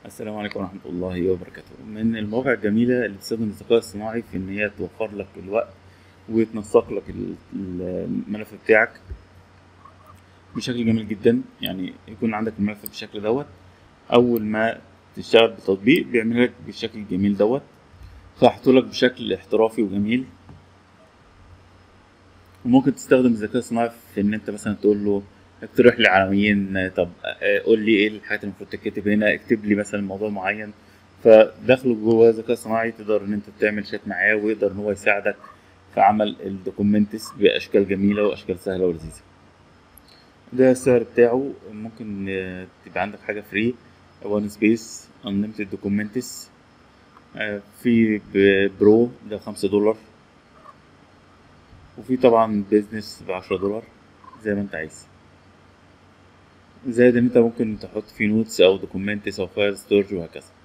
السلام عليكم ورحمة الله وبركاته من المواقع الجميلة اللي بتستخدم الذكاء الصناعي في إن هي توفر لك الوقت وتنسق لك ال- الملف بتاعك بشكل جميل جدا يعني يكون عندك الملف بالشكل دوت أول ما تشتغل بتطبيق بيعمل لك بالشكل الجميل دوت فحطه لك بشكل احترافي وجميل وممكن تستخدم الذكاء الصناعي في إن أنت مثلا تقول له اقترح لي عناوين طب آه، قول لي ايه الحاجات اللي المفروض تتكتب هنا اكتب لي مثلا موضوع معين فداخله جوه ذكاء صناعي تقدر ان انت تعمل شات معاه ويقدر ان هو يساعدك في عمل الدوكيومنتس باشكال جميله واشكال سهله ولذيذه ده السعر بتاعه ممكن آه، تبقى عندك حاجه فري وان سبيس انليمتد دوكيومنتس في ب- برو ده خمسة دولار وفي طبعا بيزنس بعشرة دولار زي ما انت عايز زائد ان انت ممكن تحط فيه نوتس او دوكيومنتس او فايل ستورج وهكذا